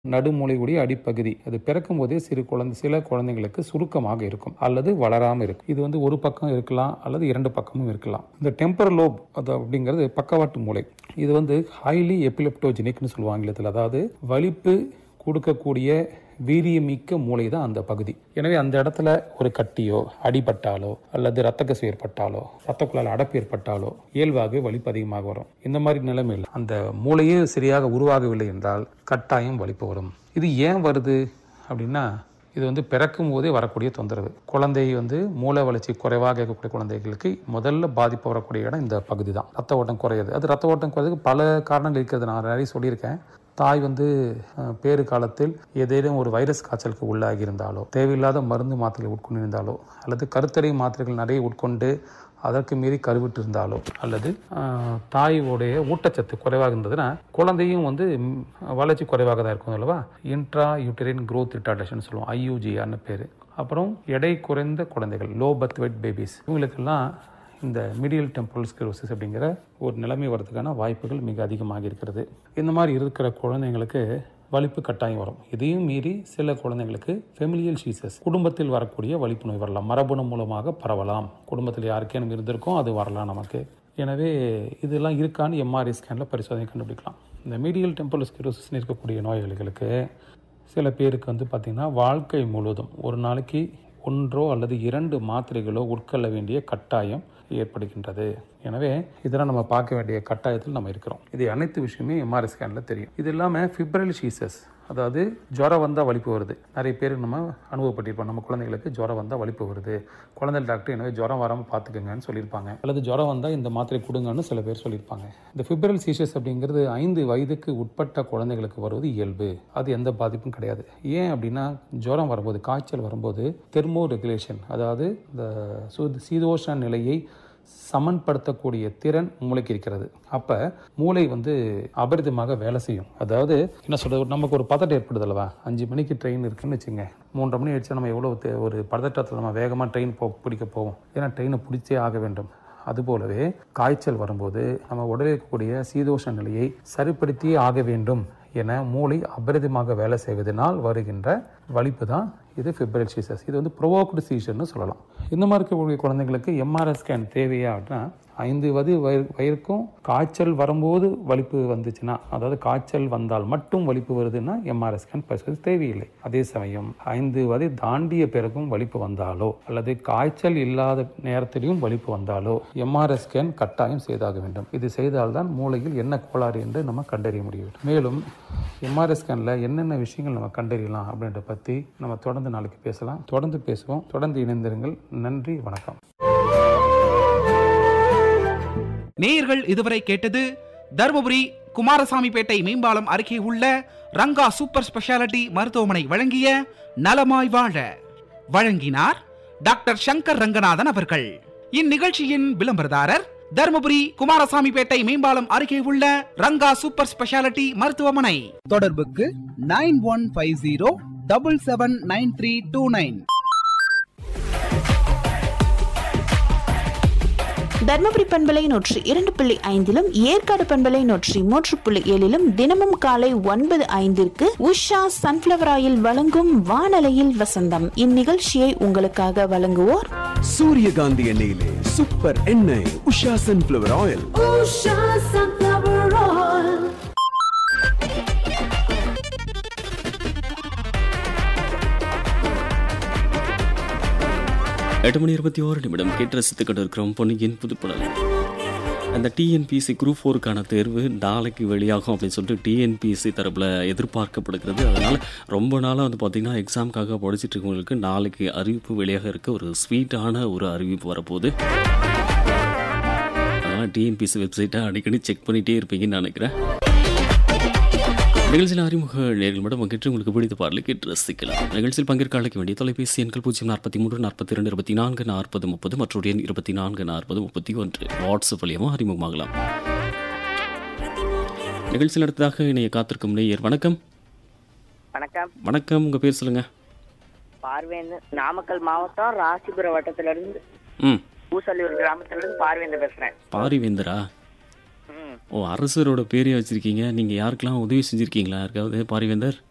நடுமூளையுடைய அடிப்பகுதி அது பிறக்கும் போதே சிறு குழந்தை சில குழந்தைங்களுக்கு சுருக்கமாக இருக்கும் அல்லது வளராமல் இருக்கும் இது வந்து ஒரு பக்கம் இருக்கலாம் அல்லது இரண்டு பக்கமும் இருக்கலாம் இந்த டெம்பர் லோப் அது அப்படிங்கிறது பக்கவாட்டு மூளை இது வந்து ஹைலி எபிலெப்டோஜெனிக்னு சொல்லுவாங்க ஆங்கிலத்தில் அதாவது வலிப்பு கொடுக்கக்கூடிய வீரியமிக்க மூளை தான் அந்த பகுதி எனவே அந்த இடத்துல ஒரு கட்டியோ அடிபட்டாலோ அல்லது ரத்த கசிவு ஏற்பட்டாலோ ரத்த குழாயில் அடப்பு ஏற்பட்டாலோ இயல்பாகவே வலிப்பு அதிகமாக வரும் இந்த மாதிரி நிலைமையில் அந்த மூளையே சரியாக உருவாகவில்லை என்றால் கட்டாயம் வலிப்பு வரும் இது ஏன் வருது அப்படின்னா இது வந்து பிறக்கும் போதே வரக்கூடிய தொந்தரவு குழந்தை வந்து மூளை வளர்ச்சி குறைவாக இருக்கக்கூடிய குழந்தைகளுக்கு முதல்ல பாதிப்பு வரக்கூடிய இடம் இந்த பகுதி தான் ரத்த ஓட்டம் குறையுது அது ரத்த ஓட்டம் குறையதுக்கு பல காரணங்கள் இருக்கிறது நான் நிறைய சொல்லியிருக்கேன் தாய் வந்து அஹ், பேறு காலத்தில் ஏதேனும் ஒரு வைரஸ் காய்ச்சலுக்கு உள்ளாகி இருந்தாலோ தேவையில்லாத மருந்து மாத்திரைகள் உட்கொண்டிருந்தாலோ அல்லது கருத்தடை மாத்திரைகள் நிறைய உட்கொண்டு அதற்கு மீறி கருவிட்டு இருந்தாலோ அல்லது ஆஹ், தாயோடைய ஊட்டச்சத்து குறைவாக இருந்ததுன்னா குழந்தையும் வந்து ம், வளர்ச்சி குறைவாக தான் இருக்கும் அல்லவா இன்ட்ரா யூட்டரின் growth ரிட்டார்டேஷன் சொல்லுவோம் ஐயூஜிஆர்னு பேர் அப்புறம் எடை குறைந்த குழந்தைகள் லோ பர்த் வெயிட் பேபிஸ் இவங்களுக்கெல்லாம் இந்த மீடியல் டெம்பரல் ஸ்க்லரோசிஸ் அப்படிங்கிற ஒரு நிலைமை வரதுக்கான வாய்ப்புகள் மிக அதிகமாக இருக்கிறது இந்த மாதிரி இருக்கிற குழந்தைங்களுக்கு வலிப்பு கட்டாயம் வரும் இதையும் மீறி சில குழந்தைங்களுக்கு ஃபெமிலியல் சீசஸ் குடும்பத்தில் வரக்கூடிய வலிப்பு நோய் வரலாம் மரபணு மூலமாக பரவலாம் குடும்பத்தில் யாருக்கேனும் இருந்திருக்கோ அது வரலாம் நமக்கு எனவே இதெல்லாம் இருக்கான்னு எம்ஆர்ஐ ஸ்கேனில் பரிசோதனை கண்டுபிடிக்கலாம் இந்த மீடியல் டெம்பரல் ஸ்க்லரோசிஸ் இருக்கக்கூடிய நோயாளிகளுக்கு சில பேருக்கு வந்து பார்த்திங்கன்னா வாழ்க்கை முழுவதும் ஒரு நாளைக்கு ஒன்றோ அல்லது இரண்டு மாத்திரைகளோ உட்கொள்ள வேண்டிய கட்டாயம் ஏற்படுகின்றது எனவே இதெல்லாம் நம்ம பார்க்க வேண்டிய கட்டாயத்தில் நம்ம இருக்கிறோம் இது அனைத்து விஷயமே எம்ஆர்ஐ ஸ்கேனில் தெரியும் இது இல்லாமல் ஃபிப்ரல் ஷீசஸ் அதாவது ஜுரம் வந்தால் வலிப்பு வருது நிறைய பேர் நம்ம அனுபவப்பட்டிருப்போம் நம்ம குழந்தைகளுக்கு ஜுரம் வந்தால் வலிப்பு வருது குழந்தை டாக்டர் எனவே ஜுரம் வராமல் பார்த்துக்கங்கன்னு சொல்லியிருப்பாங்க அல்லது ஜுரம் வந்தால் இந்த மாத்திரை கொடுங்கன்னு சில பேர் சொல்லியிருப்பாங்க இந்த ஃபிப்ரல் சீசஸ் அப்படிங்கிறது ஐந்து வயதுக்கு உட்பட்ட குழந்தைகளுக்கு வருவது இயல்பு அது எந்த பாதிப்பும் கிடையாது ஏன் அப்படின்னா ஜுரம் வரும்போது காய்ச்சல் வரும்போது தெர்மோ ரெகுலேஷன் அதாவது இந்த சு- சீதோஷண நிலையை சமன்படுத்தக்கூடிய திறன் மூளைக்கு இருக்கிறது அப்ப மூளை வந்து அபரிதமாக வேலை செய்யும் அதாவது என்ன சொல்றது நமக்கு ஒரு பதட்டம் ஏற்படுது அல்லவா அஞ்சு மணிக்கு ட்ரெயின் இருக்குன்னு வச்சுங்க மூன்றரை மணி ஆயிடுச்சா நம்ம எவ்வளோ தே- ஒரு பதட்டத்தில் நம்ம வேகமாக ட்ரெயின் போ பிடிக்க போவோம் ஏன்னா ட்ரெயினை பிடிச்சே ஆக வேண்டும் அதுபோலவே காய்ச்சல் வரும்போது நம்ம உடலில் இருக்கக்கூடிய சீதோஷ நிலையை சரிப்படுத்தியே ஆக வேண்டும் என மூளை அபரிதமாக வேலை செய்வதனால் வருகின்ற வலிப்பு தான் இது ஃபிப்ரல் சீசஸ் இது வந்து ப்ரொவோக்டு சீசர்னு சொல்லலாம் இந்த மாதிரி இருக்கக்கூடிய குழந்தைங்களுக்கு எம்ஆர்ஐ ஸ்கேன் தேவையா அப்படின்னா ஐந்து வயது வய- வயதுக்கும் காய்ச்சல் வரும்போது வலிப்பு வந்துச்சுன்னா அதாவது காய்ச்சல் வந்தால் மட்டும் வலிப்பு வருதுன்னா எம்ஆர்ஐ ஸ்கேன் பரிசோதனை தேவையில்லை அதே சமயம் ஐந்து வயது தாண்டிய பிறகும் வலிப்பு வந்தாலோ அல்லது காய்ச்சல் இல்லாத நேரத்திலையும் வலிப்பு வந்தாலோ எம்ஆர்ஐ ஸ்கேன் கட்டாயம் செய்தாக வேண்டும் இது செய்தால்தான் மூளையில் என்ன கோளாறு என்று நம்ம கண்டறிய முடியும் மேலும் எம்ஆர்ஐ ஸ்கேனில் என்னென்ன விஷயங்கள் நம்ம கண்டறியலாம் அப்படின்றத பற்றி நம்ம தொடர்ந்து நாளைக்கு பேசலாம் தொடர்ந்து பேசுவோம் தொடர்ந்து இணைந்திருங்கள் நன்றி வணக்கம் நேயர்கள் இதுவரை கேட்டது தருமபுரி குமாரசாமிப்பேட்டை மேம்பாலம் அருகே உள்ள ரங்கா சூப்பர் ஸ்பெஷாலிட்டி மருத்துவமனை வழங்கிய நலமாய் வாழ வழங்கினார் டாக்டர் சங்கர் ரங்கநாதன் அவர்கள் இந்நிகழ்ச்சியின் விளம்பரதாரர் தருமபுரி குமாரசாமிப்பேட்டை மேம்பாலம் அருகே உள்ள ரங்கா சூப்பர் ஸ்பெஷாலிட்டி மருத்துவமனை தொடர்புக்கு nine one five zero double seven nine three two nine Dharmapuri பண்பலை நூற்றி இரண்டு புள்ளி ஐந்திலும் ஏற்காடு பண்பலை நூற்றி மூன்று புள்ளி ஏழிலும் தினமும் காலை ஒன்பது ஐந்திற்கு உஷா சன்ஃபிளவர் ஆயில் வழங்கும் வானலையில் வசந்தம் இந்நிகழ்ச்சியை உங்களுக்காக வழங்குவோர் சூரியகாந்தி எண்ணெயிலே சூப்பர் எண்ணெய் உஷா சன்ஃபிளவர் ஆயில் எட்டு மணி இருபத்தி ஓரு நிமிடம் கேட்டு ரசித்துக் கொண்டிருக்கிறோம் பொன்னியின் புதுப்புடல் அந்த டிஎன்பிசி குரூப் ஃபோருக்கான தேர்வு நாளைக்கு வெளியாகும் அப்படின்னு சொல்லிட்டு டிஎன்பிசி தரப்பில் எதிர்பார்க்கப்படுகிறது அதனால் ரொம்ப நாளாக வந்து பார்த்திங்கன்னா எக்ஸாமுக்காக படிச்சுட்டு இருக்கவங்களுக்கு நாளைக்கு அறிவிப்பு வெளியாக இருக்க ஒரு ஸ்வீட்டான ஒரு அறிவிப்பு வரப்போகுது அதனால் டிஎன்பிசி வெப்சைட்டை அடிக்கடி செக் பண்ணிகிட்டே இருப்பீங்கன்னு நினைக்கிறேன் நிகழ்ச்சியில் அறிமுக நேர்கள் மட்டும் பங்கேற்று உங்களுக்கு பிடித்த பாடலை கேட்டு ரசிக்கலாம் நிகழ்ச்சியில் பங்கேற்க அழைக்க வேண்டிய தொலைபேசி எண்கள் பூஜ்ஜியம் நாற்பத்தி மூன்று நாற்பத்தி இரண்டு இருபத்தி நான்கு நாற்பது முப்பது மற்றொரு எண் இருபத்தி நான்கு நாற்பது முப்பத்தி ஒன்று வாட்ஸ்அப் வழியாக அறிமுகமாகலாம் நிகழ்ச்சியில் அடுத்ததாக இணைய காத்திருக்கும் நேயர் வணக்கம் வணக்கம் வணக்கம் உங்கள் பேர் சொல்லுங்கள் பார்வேந்தர் நாமக்கல் மாவட்டம் ராசிபுரம் வட்டத்துல இருந்து ம் பூசல்லூர் கிராமத்துல இருந்து பார்வேந்தர் பேசுறேன் பாரிவேந்தரா ம். ஓ அரசரோட பேரே வச்சுருக்கீங்க நீங்கள் யாருக்கெல்லாம் உதவி செஞ்சுருக்கீங்களா யாருக்காவது பாரிவேந்தர்